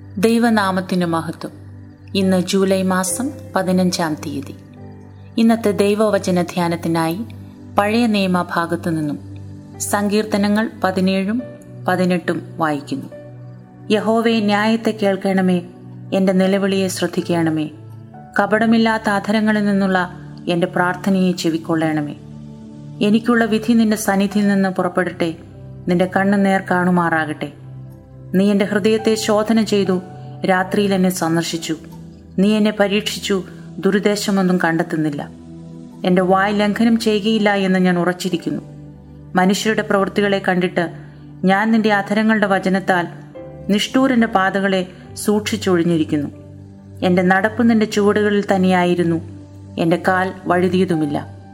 ദൈവനാമത്തിന് മഹത്വം ഇന്ന് ജൂലൈ മാസം പതിനഞ്ചാം തീയതി ഇന്നത്തെ ദൈവവചന ധ്യാനത്തിനായി പഴയ നിയമ ഭാഗത്തു നിന്നും സങ്കീർത്തനങ്ങൾ പതിനേഴും പതിനെട്ടും വായിക്കുന്നു യഹോവേ ന്യായത്തെ കേൾക്കണമേ എൻ്റെ നിലവിളിയെ ശ്രദ്ധിക്കണമേ കപടമില്ലാത്ത അധരങ്ങളിൽ നിന്നുള്ള എൻ്റെ പ്രാർത്ഥനയെ ചെവിക്കൊള്ളണമേ എനിക്കുള്ള വിധി നിന്റെ സന്നിധിയിൽ നിന്ന് പുറപ്പെടട്ടെ നിന്റെ കണ്ണ് നേർ കാണുമാറാകട്ടെ നീ എൻ്റെ ഹൃദയത്തെ ശോധന ചെയ്തു രാത്രിയിൽ എന്നെ സന്ദർശിച്ചു നീ എന്നെ പരീക്ഷിച്ചു ദുരുദ്ദേശമൊന്നും കണ്ടെത്തുന്നില്ല എൻ്റെ വായ് ലംഘനം ചെയ്യുകയില്ല എന്ന് ഞാൻ ഉറച്ചിരിക്കുന്നു മനുഷ്യരുടെ പ്രവൃത്തികളെ കണ്ടിട്ട് ഞാൻ നിന്റെ അധരങ്ങളുടെ വചനത്താൽ നിഷ്ഠൂരന്റെ പാതകളെ സൂക്ഷിച്ചൊഴിഞ്ഞിരിക്കുന്നു എൻ്റെ നടപ്പ് നിന്റെ ചുവടുകളിൽ തന്നെയായിരുന്നു എൻ്റെ കാൽ വഴുതിയതുമില്ല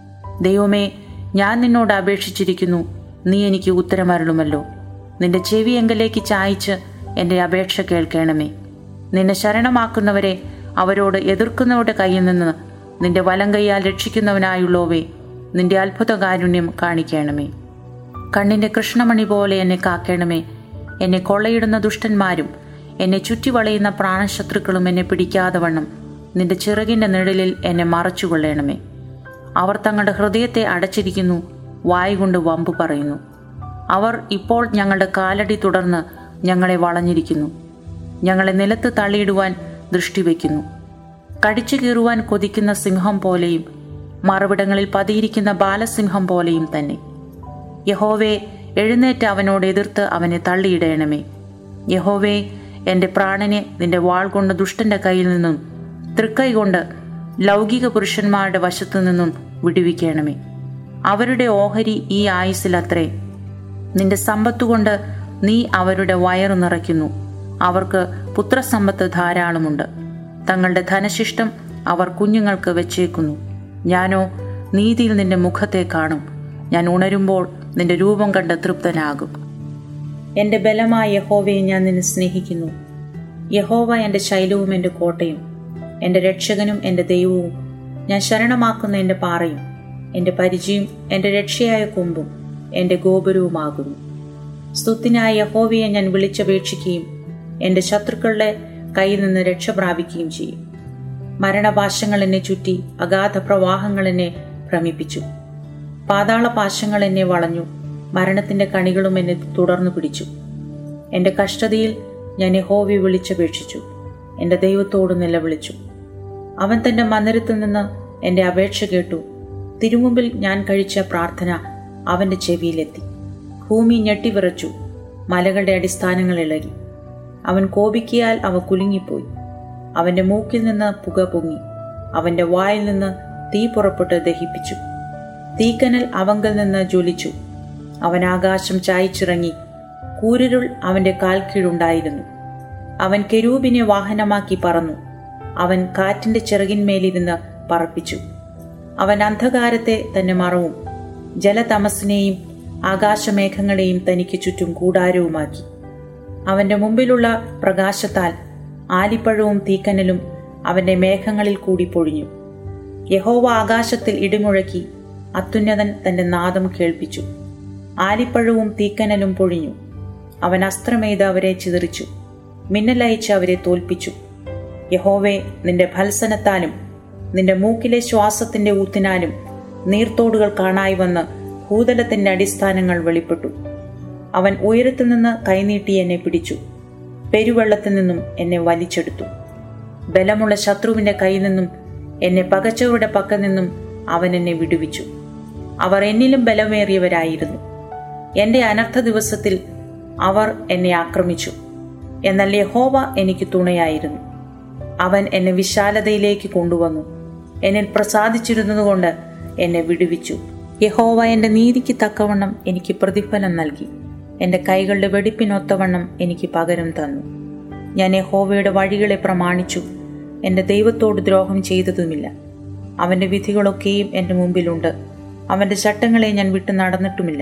ദൈവമേ ഞാൻ നിന്നോട് അപേക്ഷിച്ചിരിക്കുന്നു നീ എനിക്ക് ഉത്തരമരുളുമല്ലോ നിന്റെ ചെവി എങ്കലേക്ക് ചായച്ച് എൻ്റെ അപേക്ഷ കേൾക്കണമേ നിന്നെ ശരണമാക്കുന്നവരെ അവരോട് എതിർക്കുന്നവരുടെ കയ്യിൽ നിന്ന് നിന്റെ വലം കൈയാൽ രക്ഷിക്കുന്നവനായുള്ളോവേ നിന്റെ അത്ഭുത കാരുണ്യം കാണിക്കണമേ കണ്ണിന്റെ കൃഷ്ണമണി പോലെ എന്നെ കാക്കണമേ എന്നെ കൊള്ളയിടുന്ന ദുഷ്ടന്മാരും എന്നെ ചുറ്റിവളയുന്ന പ്രാണശത്രുക്കളും എന്നെ പിടിക്കാതെ വണ്ണം നിന്റെ ചിറകിന്റെ നിഴലിൽ എന്നെ മറച്ചുകൊള്ളണമേ അവർ തങ്ങളുടെ ഹൃദയത്തെ അടച്ചിരിക്കുന്നു വായുകൊണ്ട് വമ്പ് പറയുന്നു അവർ ഇപ്പോൾ ഞങ്ങളുടെ കാലടി തുടർന്ന് ഞങ്ങളെ വളഞ്ഞിരിക്കുന്നു ഞങ്ങളെ നിലത്ത് തള്ളിയിടുവാൻ ദൃഷ്ടി വയ്ക്കുന്നു കടിച്ചു കീറുവാൻ കൊതിക്കുന്ന സിംഹം പോലെയും മറുവിടങ്ങളിൽ പതിയിരിക്കുന്ന ബാലസിംഹം പോലെയും തന്നെ യഹോവേ എഴുന്നേറ്റ് അവനോട് എതിർത്ത് അവനെ തള്ളിയിടയണമേ യഹോവേ എൻ്റെ പ്രാണനെ നിന്റെ വാൾ കൊണ്ട് ദുഷ്ടന്റെ കയ്യിൽ നിന്നും തൃക്കൈ കൊണ്ട് ലൗകിക പുരുഷന്മാരുടെ വശത്തു നിന്നും വിടുവിക്കണമേ അവരുടെ ഓഹരി ഈ ആയുസിലത്രേ നിന്റെ സമ്പത്തുകൊണ്ട് നീ അവരുടെ വയറു നിറയ്ക്കുന്നു അവർക്ക് പുത്രസമ്പത്ത് ധാരാളമുണ്ട് തങ്ങളുടെ ധനശിഷ്ടം അവർ കുഞ്ഞുങ്ങൾക്ക് വെച്ചേക്കുന്നു ഞാനോ നീതിയിൽ നിന്റെ മുഖത്തെ കാണും ഞാൻ ഉണരുമ്പോൾ നിന്റെ രൂപം കണ്ട് തൃപ്തനാകും എൻ്റെ ബലമായ യഹോവയെ ഞാൻ നിന്നെ സ്നേഹിക്കുന്നു യഹോവ എൻ്റെ ശൈലവും എൻ്റെ കോട്ടയും എൻ്റെ രക്ഷകനും എൻ്റെ ദൈവവും ഞാൻ ശരണമാക്കുന്ന എൻ്റെ പാറയും എൻ്റെ പരിചയം എൻ്റെ രക്ഷയായ കൊമ്പും എൻ്റെ ഗോപുരവുമാകുന്നു സ്തുത്തിനായ യഹോവയെ ഞാൻ വിളിച്ചപേക്ഷിക്കുകയും എൻ്റെ ശത്രുക്കളുടെ കയ്യിൽ നിന്ന് രക്ഷ പ്രാപിക്കുകയും ചെയ്യും മരണപാശങ്ങൾ എന്നെ ചുറ്റി അഗാധ പ്രവാഹങ്ങൾ എന്നെ ഭ്രമിപ്പിച്ചു പാതാള പാശങ്ങൾ എന്നെ വളഞ്ഞു മരണത്തിന്റെ കണികളും എന്നെ തുടർന്നു പിടിച്ചു എൻ്റെ കഷ്ടതയിൽ ഞാൻ യഹോവയെ വിളിച്ചപേക്ഷിച്ചു എൻ്റെ ദൈവത്തോട് നിലവിളിച്ചു അവൻ തന്റെ മന്ദിരത്തിൽ നിന്ന് എൻ്റെ അപേക്ഷ കേട്ടു തിരുമുമ്പിൽ ഞാൻ കഴിച്ച പ്രാർത്ഥന അവന്റെ ചെവിയിലെത്തി ഭൂമി ഞെട്ടിവിറച്ചു മലകളുടെ അടിസ്ഥാനങ്ങൾ ഇളകി അവൻ കോപിക്കിയാൽ അവ കുലുങ്ങിപ്പോയി അവന്റെ മൂക്കിൽ നിന്ന് പുക പൊങ്ങി അവന്റെ വായിൽ നിന്ന് തീ പുറപ്പെട്ട് ദഹിപ്പിച്ചു തീക്കനൽ അവങ്കൽ നിന്ന് ജ്വലിച്ചു അവൻ ആകാശം ചായച്ചിറങ്ങി കൂരിരുൾ അവന്റെ കാൽ കീഴുണ്ടായിരുന്നു അവൻ കെരൂബിനെ വാഹനമാക്കി പറന്നു അവൻ കാറ്റിന്റെ ചിറകിന്മേലിരുന്ന് പറപ്പിച്ചു അവൻ അന്ധകാരത്തെ തന്നെ മറവും ജലതമസിനെയും ആകാശമേഘങ്ങളെയും തനിക്ക് ചുറ്റും കൂടാരവുമാക്കി അവന്റെ മുമ്പിലുള്ള പ്രകാശത്താൽ ആലിപ്പഴവും തീക്കനലും അവന്റെ മേഘങ്ങളിൽ കൂടി പൊഴിഞ്ഞു യഹോവ ആകാശത്തിൽ ഇടിമുഴക്കി അത്യുന്നതൻ തന്റെ നാദം കേൾപ്പിച്ചു ആലിപ്പഴവും തീക്കനലും പൊഴിഞ്ഞു അവൻ അസ്ത്രമെയ്ത് അവരെ ചിതറിച്ചു മിന്നലയച്ച് അവരെ തോൽപ്പിച്ചു യഹോവെ നിന്റെ ഭത്സനത്താലും നിന്റെ മൂക്കിലെ ശ്വാസത്തിന്റെ ഊത്തിനാലും നീർത്തോടുകൾ കാണായി വന്ന് ഭൂതലത്തിന്റെ അടിസ്ഥാനങ്ങൾ വെളിപ്പെട്ടു അവൻ ഉയരത്തിൽ നിന്ന് കൈനീട്ടി എന്നെ പിടിച്ചു പെരുവെള്ളത്തിൽ നിന്നും എന്നെ വലിച്ചെടുത്തു ബലമുള്ള ശത്രുവിന്റെ കയ്യിൽ നിന്നും എന്നെ പകച്ചവരുടെ പക്കൽ നിന്നും അവൻ എന്നെ വിടുവിച്ചു അവർ എന്നിലും ബലമേറിയവരായിരുന്നു എന്റെ അനർത്ഥ ദിവസത്തിൽ അവർ എന്നെ ആക്രമിച്ചു എന്നാൽ യഹോവ എനിക്ക് തുണയായിരുന്നു അവൻ എന്നെ വിശാലതയിലേക്ക് കൊണ്ടുവന്നു എന്നിൽ പ്രസാദിച്ചിരുന്നതുകൊണ്ട് എന്നെ വിടുവിച്ചു യഹോവ എന്റെ നീതിക്ക് തക്കവണ്ണം എനിക്ക് പ്രതിഫലം നൽകി എന്റെ കൈകളുടെ വെടിപ്പിനൊത്തവണ്ണം എനിക്ക് പകരം തന്നു ഞാൻ യഹോവയുടെ വഴികളെ പ്രമാണിച്ചു എന്റെ ദൈവത്തോട് ദ്രോഹം ചെയ്തതുമില്ല അവന്റെ വിധികളൊക്കെയും എൻ്റെ മുമ്പിലുണ്ട് അവന്റെ ചട്ടങ്ങളെ ഞാൻ വിട്ടു നടന്നിട്ടുമില്ല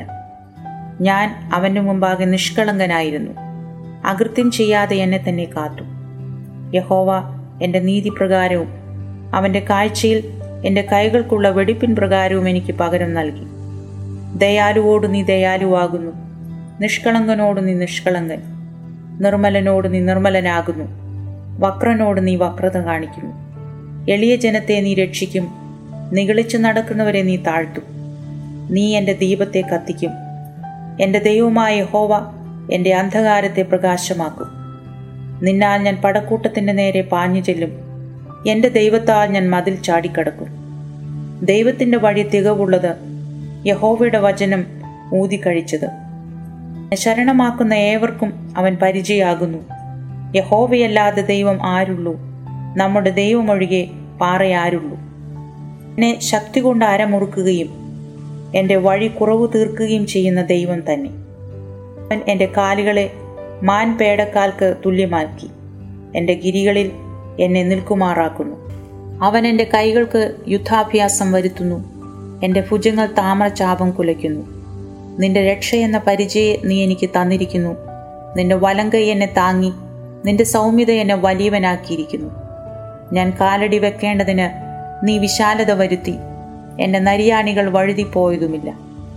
ഞാൻ അവന്റെ മുമ്പാകെ നിഷ്കളങ്കനായിരുന്നു അകൃത്യം ചെയ്യാതെ എന്നെ തന്നെ കാത്തു യഹോവ എൻ്റെ നീതിപ്രകാരവും അവൻ്റെ കാഴ്ചയിൽ എൻ്റെ കൈകൾക്കുള്ള വെടിപ്പിൻ പ്രകാരവും എനിക്ക് പകരം നൽകി ദയാലുവോട് നീ ദയാലുവാകുന്നു നിഷ്കളങ്കനോട് നീ നിഷ്കളങ്കൻ നിർമ്മലനോട് നീ നിർമ്മലനാകുന്നു വക്രനോട് നീ വക്രത കാണിക്കുന്നു എളിയ ജനത്തെ നീ രക്ഷിക്കും നിഗളിച്ചു നടക്കുന്നവരെ നീ താഴ്ത്തും നീ എൻ്റെ ദീപത്തെ കത്തിക്കും എൻ്റെ ദൈവമായ ഹോവ എൻ്റെ അന്ധകാരത്തെ പ്രകാശമാക്കും നിന്നാൽ ഞാൻ പടക്കൂട്ടത്തിൻ്റെ നേരെ പാഞ്ഞു ചെല്ലും എൻ്റെ ദൈവത്താൽ ഞാൻ മതിൽ ചാടിക്കടക്കും ദൈവത്തിൻ്റെ വഴി തികവുള്ളത് യഹോവയുടെ വചനം ഊതിക്കഴിച്ചത് ശരണമാക്കുന്ന ഏവർക്കും അവൻ പരിചയാകുന്നു യഹോവയല്ലാതെ ദൈവം ആരുള്ളൂ നമ്മുടെ ദൈവമൊഴികെ പാറയാരുള്ളൂ എന്നെ ശക്തി കൊണ്ട് അരമുറുക്കുകയും എൻ്റെ വഴി കുറവ് തീർക്കുകയും ചെയ്യുന്ന ദൈവം തന്നെ അവൻ എൻ്റെ കാലുകളെ മാൻ പേടക്കാൽക്ക് തുല്യമാക്കി എൻ്റെ ഗിരികളിൽ എന്നെ നിൽക്കുമാറാക്കുന്നു അവൻ എൻ്റെ കൈകൾക്ക് യുദ്ധാഭ്യാസം വരുത്തുന്നു എൻ്റെ ഭുജങ്ങൾ താമരചാപം കുലയ്ക്കുന്നു നിന്റെ രക്ഷയെന്ന പരിചയെ നീ എനിക്ക് തന്നിരിക്കുന്നു നിന്റെ വലങ്കൈ എന്നെ താങ്ങി നിന്റെ സൗമ്യത എന്നെ വലിയവനാക്കിയിരിക്കുന്നു ഞാൻ കാലടി വെക്കേണ്ടതിന് നീ വിശാലത വരുത്തി എൻ്റെ നരിയാണികൾ വഴുതിപ്പോയതുമില്ല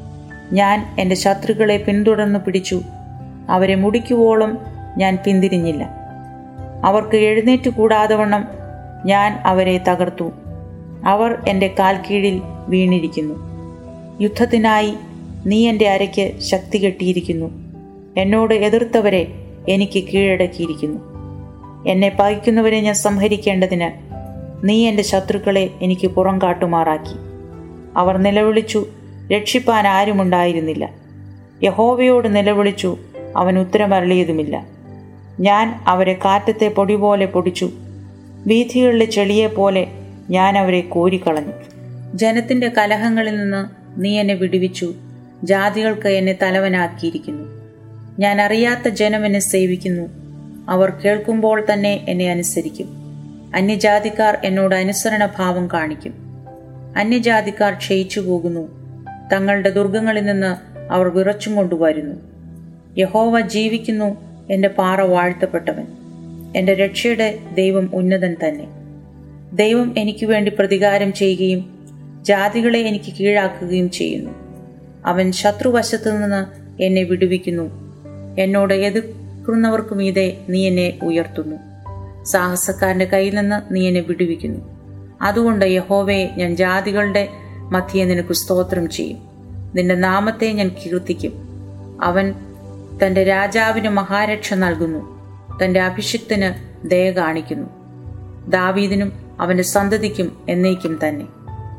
ഞാൻ എൻ്റെ ശത്രുക്കളെ പിന്തുടർന്നു പിടിച്ചു അവരെ മുടിക്കുവോളം ഞാൻ പിന്തിരിഞ്ഞില്ല അവർക്ക് എഴുന്നേറ്റ് കൂടാതവണ്ണം ഞാൻ അവരെ തകർത്തു അവർ എൻ്റെ കാൽ കീഴിൽ വീണിരിക്കുന്നു യുദ്ധത്തിനായി നീ എൻ്റെ അരയ്ക്ക് ശക്തി കെട്ടിയിരിക്കുന്നു എന്നോട് എതിർത്തവരെ എനിക്ക് കീഴടക്കിയിരിക്കുന്നു എന്നെ പകയ്ക്കുന്നവരെ ഞാൻ സംഹരിക്കേണ്ടതിന് നീ എൻ്റെ ശത്രുക്കളെ എനിക്ക് പുറം കാട്ടുമാറാക്കി അവർ നിലവിളിച്ചു രക്ഷിപ്പാൻ ആരുമുണ്ടായിരുന്നില്ല യഹോവയോട് നിലവിളിച്ചു അവൻ ഉത്തരമരളിയതുമില്ല ഞാൻ അവരെ കാറ്റത്തെ പൊടി പോലെ പൊടിച്ചു വീഥികളിലെ ചെളിയെപ്പോലെ ഞാൻ അവരെ കോരിക്കളഞ്ഞു ജനത്തിൻ്റെ കലഹങ്ങളിൽ നിന്ന് നീ എന്നെ വിടുവിച്ചു ജാതികൾക്ക് എന്നെ തലവനാക്കിയിരിക്കുന്നു ഞാൻ അറിയാത്ത ജനം എന്നെ സേവിക്കുന്നു അവർ കേൾക്കുമ്പോൾ തന്നെ എന്നെ അനുസരിക്കും അന്യജാതിക്കാർ എന്നോട് അനുസരണഭാവം കാണിക്കും അന്യജാതിക്കാർ ക്ഷയിച്ചു പോകുന്നു തങ്ങളുടെ ദുർഗങ്ങളിൽ നിന്ന് അവർ വിറച്ചും കൊണ്ടുവരുന്നു യഹോവ ജീവിക്കുന്നു എൻ്റെ പാറ വാഴ്ത്തപ്പെട്ടവൻ എൻ്റെ രക്ഷയുടെ ദൈവം ഉന്നതൻ തന്നെ ദൈവം എനിക്ക് വേണ്ടി പ്രതികാരം ചെയ്യുകയും ജാതികളെ എനിക്ക് കീഴാക്കുകയും ചെയ്യുന്നു അവൻ ശത്രുവശത്തു നിന്ന് എന്നെ വിടുവിക്കുന്നു എന്നോട് എതിർക്കുന്നവർക്കു മീതെ നീ എന്നെ ഉയർത്തുന്നു സാഹസക്കാരൻ്റെ കയ്യിൽ നിന്ന് നീ എന്നെ വിടുവിക്കുന്നു അതുകൊണ്ട് യഹോവയെ ഞാൻ ജാതികളുടെ മധ്യേ നിനക്ക് സ്തോത്രം ചെയ്യും നിന്റെ നാമത്തെ ഞാൻ കീർത്തിക്കും അവൻ തൻ്റെ രാജാവിന് മഹാരക്ഷ നൽകുന്നു തൻ്റെ അഭിഷിക്തന് ദയ കാണിക്കുന്നു ദാവീദിനും അവൻ്റെ സന്തതിക്കും എന്നേക്കും തന്നെ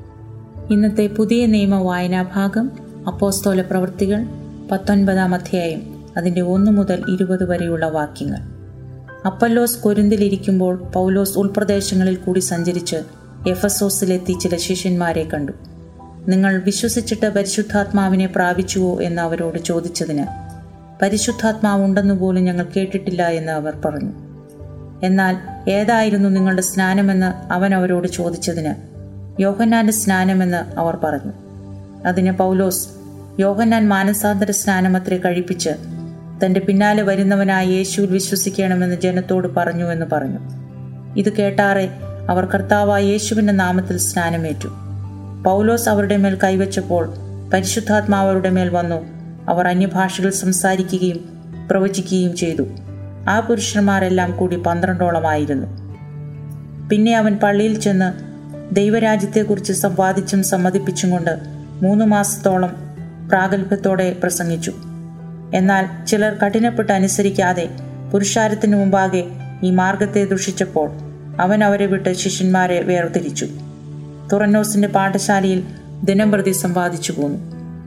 ഇന്നത്തെ പുതിയ നിയമ വായനാഭാഗം അപ്പോസ്തോല പ്രവൃത്തികൾ പത്തൊൻപതാം അധ്യായം അതിൻ്റെ ഒന്ന് മുതൽ ഇരുപത് വരെയുള്ള വാക്യങ്ങൾ അപ്പല്ലോസ് കൊരിന്തിലിരിക്കുമ്പോൾ പൗലോസ് ഉൾപ്രദേശങ്ങളിൽ കൂടി സഞ്ചരിച്ച് എഫസോസിലെത്തി ചില ശിഷ്യന്മാരെ കണ്ടു നിങ്ങൾ വിശ്വസിച്ചിട്ട് പരിശുദ്ധാത്മാവിനെ പ്രാപിച്ചുവോ എന്ന് അവരോട് ചോദിച്ചതിന് പരിശുദ്ധാത്മാവ് ഉണ്ടെന്ന് പോലും ഞങ്ങൾ കേട്ടിട്ടില്ല എന്ന് അവർ പറഞ്ഞു എന്നാൽ ഏതായിരുന്നു നിങ്ങളുടെ സ്നാനമെന്ന് അവൻ അവരോട് ചോദിച്ചതിന് യോഹന്നാന്റെ സ്നാനമെന്ന് അവർ പറഞ്ഞു അതിന് പൗലോസ് യോഹന്നാൻ മാനസാന്തര സ്നാനമത്രേ കഴിപ്പിച്ച് തന്റെ പിന്നാലെ വരുന്നവനായ യേശുവിൽ വിശ്വസിക്കണമെന്ന് ജനത്തോട് പറഞ്ഞുവെന്ന് പറഞ്ഞു ഇത് കേട്ടാറെ അവർ കർത്താവായ യേശുവിന്റെ നാമത്തിൽ സ്നാനമേറ്റു പൗലോസ് അവരുടെ മേൽ കൈവച്ചപ്പോൾ പരിശുദ്ധാത്മാവ് അവരുടെ മേൽ വന്നു അവർ അന്യഭാഷകൾ സംസാരിക്കുകയും പ്രവചിക്കുകയും ചെയ്തു ആ പുരുഷന്മാരെല്ലാം കൂടി പന്ത്രണ്ടോളമായിരുന്നു പിന്നെ അവൻ പള്ളിയിൽ ചെന്ന് ദൈവരാജ്യത്തെക്കുറിച്ച് സംവാദിച്ചും സമ്മതിപ്പിച്ചും കൊണ്ട് മൂന്ന് മാസത്തോളം പ്രാഗൽഭ്യത്തോടെ പ്രസംഗിച്ചു എന്നാൽ ചിലർ കഠിനപ്പെട്ട് അനുസരിക്കാതെ പുരുഷാരത്തിനു മുമ്പാകെ ഈ മാർഗത്തെ ദുഷിച്ചപ്പോൾ അവൻ അവരെ വിട്ട് ശിഷ്യന്മാരെ വേർതിരിച്ചു തുറന്നോസിന്റെ പാഠശാലയിൽ ദിനംപ്രതി സമ്പാദിച്ചു പോന്നു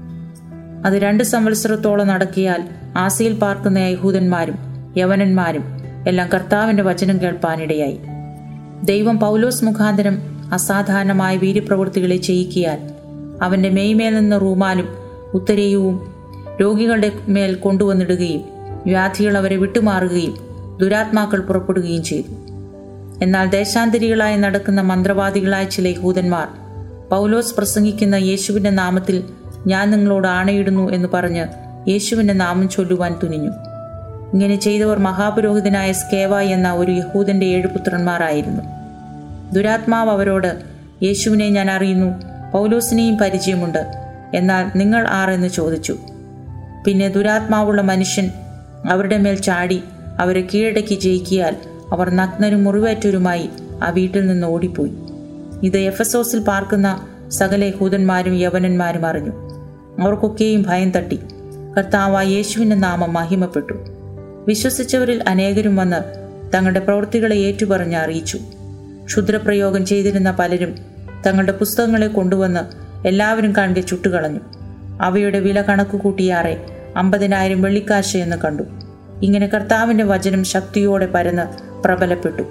അത് രണ്ട് സംവത്സരത്തോളം നടക്കിയാൽ ആസിയിൽ പാർക്കുന്ന യഹൂദന്മാരും യവനന്മാരും എല്ലാം കർത്താവിന്റെ വചനം കേൾപ്പാനിടയായി ദൈവം പൗലോസ് മുഖാന്തരം അസാധാരണമായ വീര്യപ്രവൃത്തികളെ ചെയ്യിക്കിയാൽ അവന്റെ മെയ്മേൽ നിന്ന് റൂമാലും ഉത്തരേയവും രോഗികളുടെ മേൽ കൊണ്ടുവന്നിടുകയും വ്യാധികൾ അവരെ വിട്ടുമാറുകയും ദുരാത്മാക്കൾ പുറപ്പെടുകയും ചെയ്തു എന്നാൽ ദേശാന്തരികളായി നടക്കുന്ന മന്ത്രവാദികളായ ചില യഹൂദന്മാർ പൗലോസ് പ്രസംഗിക്കുന്ന യേശുവിന്റെ നാമത്തിൽ ഞാൻ നിങ്ങളോട് ആണയിടുന്നു എന്ന് പറഞ്ഞ് യേശുവിന്റെ നാമം ചൊല്ലുവാൻ തുനിഞ്ഞു ഇങ്ങനെ ചെയ്തവർ മഹാപുരോഹിതനായ സ്കേവ എന്ന ഒരു യഹൂദന്റെ ഏഴ് പുത്രന്മാരായിരുന്നു ദുരാത്മാവ് അവരോട് യേശുവിനെ ഞാൻ അറിയുന്നു പൗലോസിനെയും പരിചയമുണ്ട് എന്നാൽ നിങ്ങൾ ആരെന്ന് ചോദിച്ചു പിന്നെ ദുരാത്മാവുള്ള മനുഷ്യൻ അവരുടെ മേൽ ചാടി അവരെ കീഴടക്കി ജയിക്കിയാൽ അവർ നഗ്നരും മുറിവേറ്റവരുമായി ആ വീട്ടിൽ നിന്ന് ഓടിപ്പോയി ഇത് എഫസോസിൽ പാർക്കുന്ന സകല യഹൂദന്മാരും യവനന്മാരും അറിഞ്ഞു അവർക്കൊക്കെയും ഭയം തട്ടി കർത്താവായ യേശുവിൻ്റെ നാമം മഹിമപ്പെട്ടു വിശ്വസിച്ചവരിൽ അനേകരും വന്ന് തങ്ങളുടെ പ്രവൃത്തികളെ ഏറ്റുപറഞ്ഞ് അറിയിച്ചു ക്ഷുദ്രപ്രയോഗം ചെയ്തിരുന്ന പലരും തങ്ങളുടെ പുസ്തകങ്ങളെ കൊണ്ടുവന്ന് എല്ലാവരും കാണെ ചുട്ടുകളഞ്ഞു അവയുടെ വില കണക്ക് കൂട്ടിയാറെ അമ്പതിനായിരം വെള്ളിക്കാശ് എന്ന് കണ്ടു ഇങ്ങനെ കർത്താവിൻ്റെ വചനം ശക്തിയോടെ പരന്ന് പ്രബലപ്പെട്ടു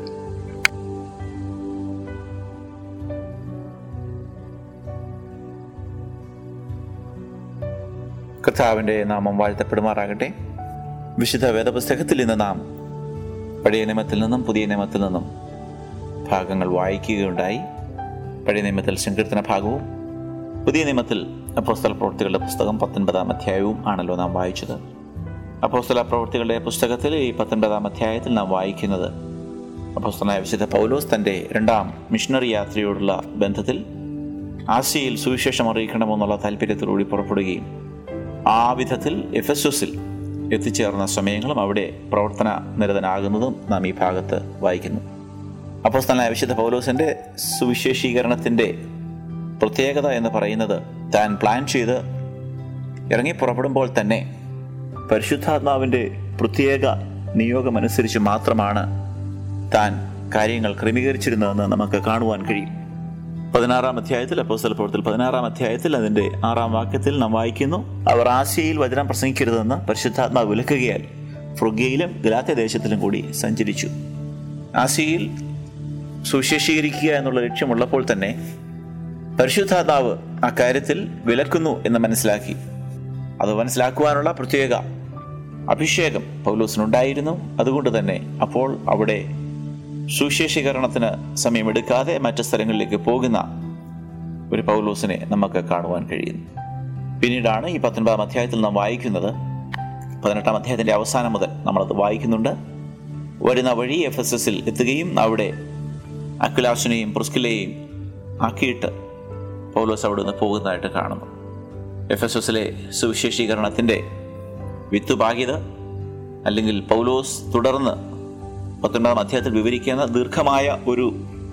കർത്താവിൻ്റെ നാമം വാഴ്ത്തപ്പെടുമാറാകട്ടെ വിശുദ്ധ വേദപുസ്തകത്തിൽ നിന്ന് നാം പഴയ നിയമത്തിൽ നിന്നും പുതിയ നിയമത്തിൽ നിന്നും ഭാഗങ്ങൾ വായിക്കുകയുണ്ടായി പഴയ നിയമത്തിൽ സങ്കീർത്തന ഭാഗവും പുതിയ നിയമത്തിൽ അപ്പോസ്തല പ്രവൃത്തികളുടെ പുസ്തകം പത്തൊൻപതാം അധ്യായവും ആണല്ലോ നാം വായിച്ചത് അപ്പോസ്തല പ്രവൃത്തികളുടെ പുസ്തകത്തിൽ ഈ പത്തൊൻപതാം അധ്യായത്തിൽ നാം വായിക്കുന്നത് അപ്പോസ്തലനായ വിശുദ്ധ പൗലോസ് തൻ്റെ രണ്ടാം മിഷണറി യാത്രയോടുള്ള ബന്ധത്തിൽ ആസിയയിൽ സുവിശേഷം അറിയിക്കണമെന്നുള്ള താല്പര്യത്തിലൂടെ പുറപ്പെടുകയും ആ വിധത്തിൽ എഫെസോസിൽ എത്തിച്ചേർന്ന സമയങ്ങളും അവിടെ പ്രവർത്തന നിരതനാകുന്നതും നാം ഈ ഭാഗത്ത് വായിക്കുന്നു അപ്പോസ്തലനായ വിശുദ്ധ പൗലോസിൻ്റെ സുവിശേഷീകരണത്തിൻ്റെ പ്രത്യേകത എന്ന് പറയുന്നത് താൻ പ്ലാൻ ചെയ്ത് ഇറങ്ങി പുറപ്പെടുമ്പോൾ തന്നെ പരിശുദ്ധാത്മാവിൻ്റെ പ്രത്യേക നിയോഗമനുസരിച്ച് മാത്രമാണ് താൻ കാര്യങ്ങൾ ക്രമീകരിച്ചിരുന്നതെന്ന് നമുക്ക് കാണുവാൻ കഴിയും പതിനാറാം അധ്യായത്തിൽ അപ്പോസ്തല പ്രവർത്തനത്തിൽ പതിനാറാം അധ്യായത്തിൽ അതിന്റെ ആറാം വാക്യത്തിൽ നാം വായിക്കുന്നു അവർ ആശയയിൽ വചനം പ്രസംഗിക്കരുതെന്ന് പരിശുദ്ധാത്മാവ് വിലക്കുകയാൽ ഫ്രുഗയിലും ഗലാത്യ ദേശത്തിലും കൂടി സഞ്ചരിച്ചു ആശയയിൽ സുവിശേഷീകരിക്കുക എന്നുള്ള ലക്ഷ്യമുള്ളപ്പോൾ തന്നെ പരിശുദ്ധാത്മാവ് ആ കാര്യത്തിൽ വിലക്കുന്നു എന്ന് മനസ്സിലാക്കി അത് മനസ്സിലാക്കുവാനുള്ള പ്രത്യേക അഭിഷേകം പൗലോസിനുണ്ടായിരുന്നു അതുകൊണ്ട് തന്നെ അപ്പോൾ അവിടെ സുശേഷീകരണത്തിന് സമയമെടുക്കാതെ മറ്റു സ്ഥലങ്ങളിലേക്ക് പോകുന്ന ഒരു പൗലോസിനെ നമുക്ക് കാണുവാൻ കഴിയുന്നു പിന്നീടാണ് ഈ പത്തൊൻപതാം അധ്യായത്തിൽ നാം വായിക്കുന്നത് പതിനെട്ടാം അധ്യായത്തിന്റെ അവസാനം മുതൽ നമ്മളത് വായിക്കുന്നുണ്ട് വരുന്ന വഴി എഫ് എസ് എസിൽ എത്തുകയും അവിടെ അക്കുലാസിനെയും പ്രിസ്കിലെയും ആക്കിയിട്ട് പൗലോസ് അവിടെ നിന്ന് പോകുന്നതായിട്ട് കാണുന്നു എഫ് എസ് എസിലെ സുവിശേഷീകരണത്തിൻ്റെ വിത്തുപാകിയത് അല്ലെങ്കിൽ പൗലോസ് തുടർന്ന് പത്തൊൻപതാം അധ്യായത്തിൽ വിവരിക്കുന്ന ദീർഘമായ ഒരു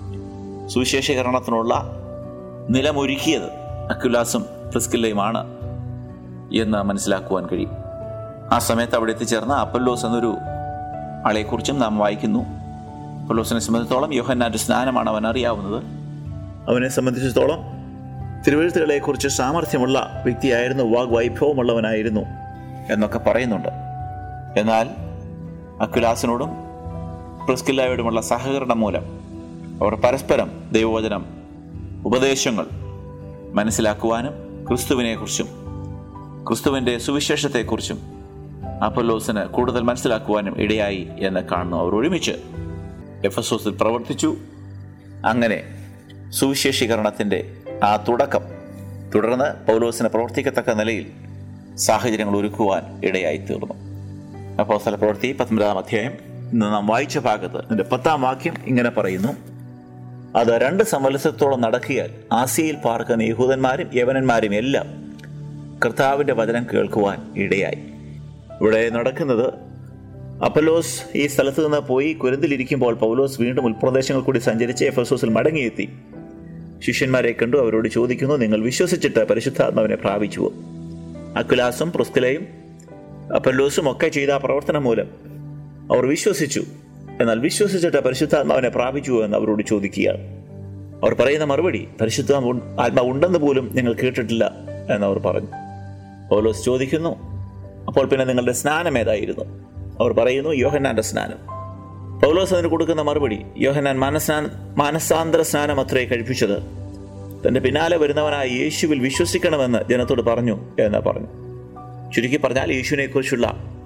സുവിശേഷീകരണത്തിനുള്ള നിലമൊരുക്കിയത് അക്കുലാസും പ്രിസ്കില്ലയുമാണ് എന്ന് മനസ്സിലാക്കുവാൻ കഴിയും ആ സമയത്ത് അവിടെ എത്തിച്ചേർന്ന അപ്പല്ലോസ് എന്നൊരു ആളെക്കുറിച്ചും നാം വായിക്കുന്നു അപ്പല്ലോസിനെ സംബന്ധിച്ചിടത്തോളം യോഹന്നാൻ്റെ സ്നാനമാണ് അവൻ അറിയാവുന്നത് അവനെ സംബന്ധിച്ചിടത്തോളം തിരുവഴുത്തുകളെക്കുറിച്ച് സാമർഥ്യമുള്ള വ്യക്തിയായിരുന്നു വാഗ്വൈഭവമുള്ളവനായിരുന്നു എന്നൊക്കെ പറയുന്നുണ്ട് എന്നാൽ അക്കുലാസിനോടും പ്രിസ്കില്ലായോടുമുള്ള സഹകരണം മൂലം അവർ പരസ്പരം ദൈവവചനം ഉപദേശങ്ങൾ മനസ്സിലാക്കുവാനും ക്രിസ്തുവിനെക്കുറിച്ചും ക്രിസ്തുവിൻ്റെ സുവിശേഷത്തെക്കുറിച്ചും അപ്പല്ലോസിന് കൂടുതൽ മനസ്സിലാക്കുവാനും ഇടയായി എന്ന് കാണുന്നു അവർ ഒരുമിച്ച് എഫസോസിൽ പ്രവർത്തിച്ചു അങ്ങനെ സുവിശേഷീകരണത്തിൻ്റെ ആ തുടക്കം തുടർന്ന് പൗലോസിന് പ്രവർത്തിക്കത്തക്ക നിലയിൽ സാഹചര്യങ്ങൾ ഒരുക്കുവാൻ ഇടയായി തീർന്നു അപ്പോൾ സ്ഥല പ്രവൃത്തി പത്തൊമ്പതാം അധ്യായം ഇന്ന് നാം വായിച്ച ഭാഗത്ത് ഇതിൻ്റെ പത്താം വാക്യം ഇങ്ങനെ പറയുന്നു അത് രണ്ട് സമത്സരത്തോളം നടക്കിയാൽ ആസിയയിൽ പാർക്കുന്ന യഹൂദന്മാരും യവനന്മാരും എല്ലാം കർത്താവിൻ്റെ വചനം കേൾക്കുവാൻ ഇടയായി ഇവിടെ നടക്കുന്നത് അപ്പലോസ് ഈ സ്ഥലത്ത് നിന്ന് പോയി കുരുന്തിലിരിക്കുമ്പോൾ പൗലോസ് വീണ്ടും ഉൾപ്രദേശങ്ങൾ കൂടി സഞ്ചരിച്ച് എഫസോസിൽ മടങ്ങിയെത്തി ശിഷ്യന്മാരെ കണ്ടു അവരോട് ചോദിക്കുന്നു നിങ്ങൾ വിശ്വസിച്ചിട്ട് പരിശുദ്ധാത്മാവിനെ പ്രാപിച്ചുവോ അക്കുലാസും പ്രുസ്കലയും അപ്പല്ലോസും ഒക്കെ ചെയ്ത ആ പ്രവർത്തനം മൂലം അവർ വിശ്വസിച്ചു എന്നാൽ വിശ്വസിച്ചിട്ട് പരിശുദ്ധാത്മാവിനെ പ്രാപിച്ചുവോ എന്ന് അവരോട് ചോദിക്കുകയാണ് അവർ പറയുന്ന മറുപടി പരിശുദ്ധ ആത്മാവ് ഉണ്ടെന്ന് പോലും ഞങ്ങൾ കേട്ടിട്ടില്ല എന്നവർ പറഞ്ഞു പൗലോസ് ചോദിക്കുന്നു അപ്പോൾ പിന്നെ നിങ്ങളുടെ സ്നാനം ഏതായിരുന്നു അവർ പറയുന്നു യോഹന്നാന്റെ സ്നാനം പൗലോസ് അതിന് കൊടുക്കുന്ന മറുപടി യോഹന്നാൻ മാനസ്നാന മാനസാന്തര സ്നാനം അത്രേ കഴിപ്പിച്ചത് തന്റെ പിന്നാലെ വരുന്നവനായ യേശുവിൽ വിശ്വസിക്കണമെന്ന് ജനത്തോട് പറഞ്ഞു എന്ന് പറഞ്ഞു ചുരുക്കി പറഞ്ഞാൽ യേശുവിനെ കുറിച്ചുള്ള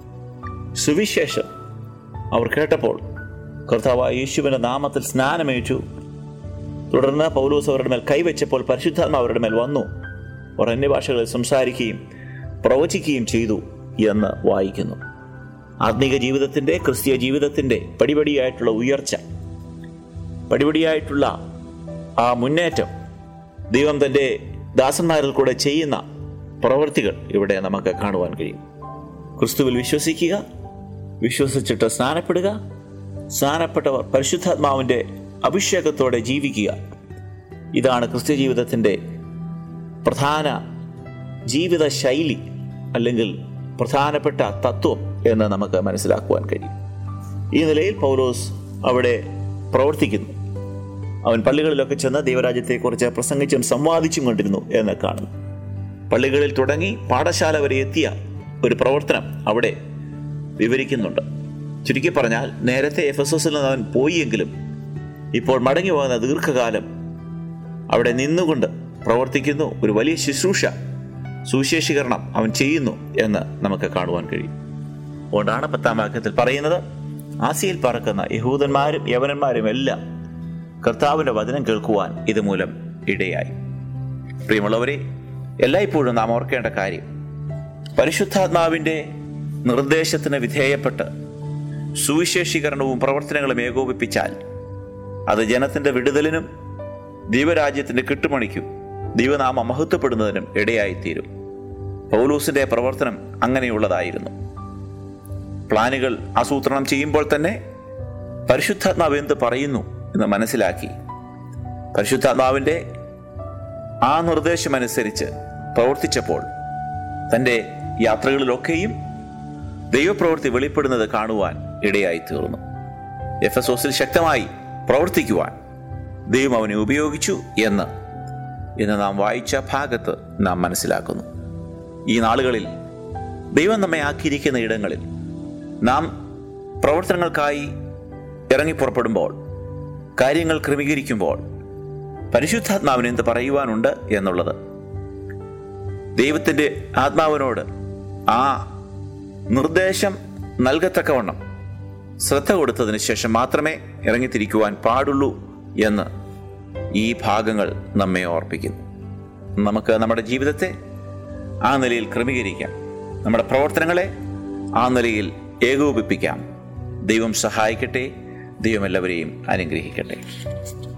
സുവിശേഷം അവർ കേട്ടപ്പോൾ കർത്താവായ യേശുവിന്റെ നാമത്തിൽ സ്നാനമേറ്റു തുടർന്ന് പൗലോസ് അവരുടെ മേൽ കൈവച്ചപ്പോൾ പരിശുദ്ധാത്മ അവരുടെ മേൽ വന്നു അവർ അന്യഭാഷകളിൽ സംസാരിക്കുകയും പ്രവചിക്കുകയും ചെയ്തു എന്ന് വായിക്കുന്നു ആത്മീക ജീവിതത്തിൻ്റെ ക്രിസ്തീയ ജീവിതത്തിൻ്റെ പടിപടിയായിട്ടുള്ള ഉയർച്ച പടിപടിയായിട്ടുള്ള ആ മുന്നേറ്റം ദൈവം തൻ്റെ ദാസന്മാരിൽ കൂടെ ചെയ്യുന്ന പ്രവൃത്തികൾ ഇവിടെ നമുക്ക് കാണുവാൻ കഴിയും ക്രിസ്തുവിൽ വിശ്വസിക്കുക വിശ്വസിച്ചിട്ട് സ്നാനപ്പെടുക സ്നാനപ്പെട്ടവർ പരിശുദ്ധാത്മാവിൻ്റെ അഭിഷേകത്തോടെ ജീവിക്കുക ഇതാണ് ക്രിസ്ത്യ ജീവിതത്തിൻ്റെ പ്രധാന ജീവിത ശൈലി അല്ലെങ്കിൽ പ്രധാനപ്പെട്ട തത്വം എന്ന് നമുക്ക് മനസ്സിലാക്കുവാൻ കഴിയും ഈ നിലയിൽ പൗലോസ് അവിടെ പ്രവർത്തിക്കുന്നു അവൻ പള്ളികളിലൊക്കെ ചെന്ന് ദൈവരാജ്യത്തെക്കുറിച്ച് പ്രസംഗിച്ചും സംവാദിച്ചും കൊണ്ടിരുന്നു എന്ന് കാണുന്നു പള്ളികളിൽ തുടങ്ങി പാഠശാല വരെ എത്തിയ ഒരു പ്രവർത്തനം അവിടെ വിവരിക്കുന്നുണ്ട് ചുരുക്കി പറഞ്ഞാൽ നേരത്തെ എഫ് എസ് എസിൽ നിന്ന് അവൻ പോയിയെങ്കിലും ഇപ്പോൾ മടങ്ങി പോകുന്ന ദീർഘകാലം അവിടെ നിന്നുകൊണ്ട് പ്രവർത്തിക്കുന്നു ഒരു വലിയ ശുശ്രൂഷ സുവിശേഷീകരണം അവൻ ചെയ്യുന്നു എന്ന് നമുക്ക് കാണുവാൻ കഴിയും അതുകൊണ്ടാണ് പത്താം വാക്യത്തിൽ പറയുന്നത് ആസിയിൽ പറക്കുന്ന യഹൂദന്മാരും യവനന്മാരും എല്ലാം കർത്താവിൻ്റെ വചനം കേൾക്കുവാൻ ഇതുമൂലം ഇടയായി പ്രിയമുള്ളവരെ എല്ലായ്പ്പോഴും നാം ഓർക്കേണ്ട കാര്യം പരിശുദ്ധാത്മാവിൻ്റെ നിർദ്ദേശത്തിന് വിധേയപ്പെട്ട് സുവിശേഷീകരണവും പ്രവർത്തനങ്ങളും ഏകോപിപ്പിച്ചാൽ അത് ജനത്തിൻ്റെ വിടുതലിനും ദൈവരാജ്യത്തിൻ്റെ കിട്ടുമണിക്കും ദൈവനാമ മഹത്വപ്പെടുന്നതിനും ഇടയായിത്തീരും പൗലൂസിന്റെ പ്രവർത്തനം അങ്ങനെയുള്ളതായിരുന്നു പ്ലാനുകൾ ആസൂത്രണം ചെയ്യുമ്പോൾ തന്നെ പരിശുദ്ധാത്മാവ് എന്ത് പറയുന്നു എന്ന് മനസ്സിലാക്കി പരിശുദ്ധാത്മാവിൻ്റെ ആ നിർദ്ദേശമനുസരിച്ച് പ്രവർത്തിച്ചപ്പോൾ തൻ്റെ യാത്രകളിലൊക്കെയും ദൈവപ്രവൃത്തി വെളിപ്പെടുന്നത് കാണുവാൻ ഇടയായി തീർന്നു എഫ് എസ് ഓസിൽ ശക്തമായി പ്രവർത്തിക്കുവാൻ ദൈവം അവനെ ഉപയോഗിച്ചു എന്ന് എന്ന് നാം വായിച്ച ഭാഗത്ത് നാം മനസ്സിലാക്കുന്നു ഈ നാളുകളിൽ ദൈവം നമ്മെ ആക്കിയിരിക്കുന്ന ഇടങ്ങളിൽ നാം പ്രവർത്തനങ്ങൾക്കായി ഇറങ്ങി പുറപ്പെടുമ്പോൾ കാര്യങ്ങൾ ക്രമീകരിക്കുമ്പോൾ പരിശുദ്ധാത്മാവിന് എന്ത് പറയുവാനുണ്ട് എന്നുള്ളത് ദൈവത്തിൻ്റെ ആത്മാവിനോട് ആ നിർദ്ദേശം നൽകത്തക്കവണ്ണം ശ്രദ്ധ കൊടുത്തതിന് ശേഷം മാത്രമേ ഇറങ്ങിത്തിരിക്കുവാൻ പാടുള്ളൂ എന്ന് ഈ ഭാഗങ്ങൾ നമ്മെ ഓർപ്പിക്കുന്നു നമുക്ക് നമ്മുടെ ജീവിതത്തെ ആ നിലയിൽ ക്രമീകരിക്കാം നമ്മുടെ പ്രവർത്തനങ്ങളെ ആ നിലയിൽ ഏകോപിപ്പിക്കാം ദൈവം സഹായിക്കട്ടെ ദൈവം എല്ലാവരെയും അനുഗ്രഹിക്കട്ടെ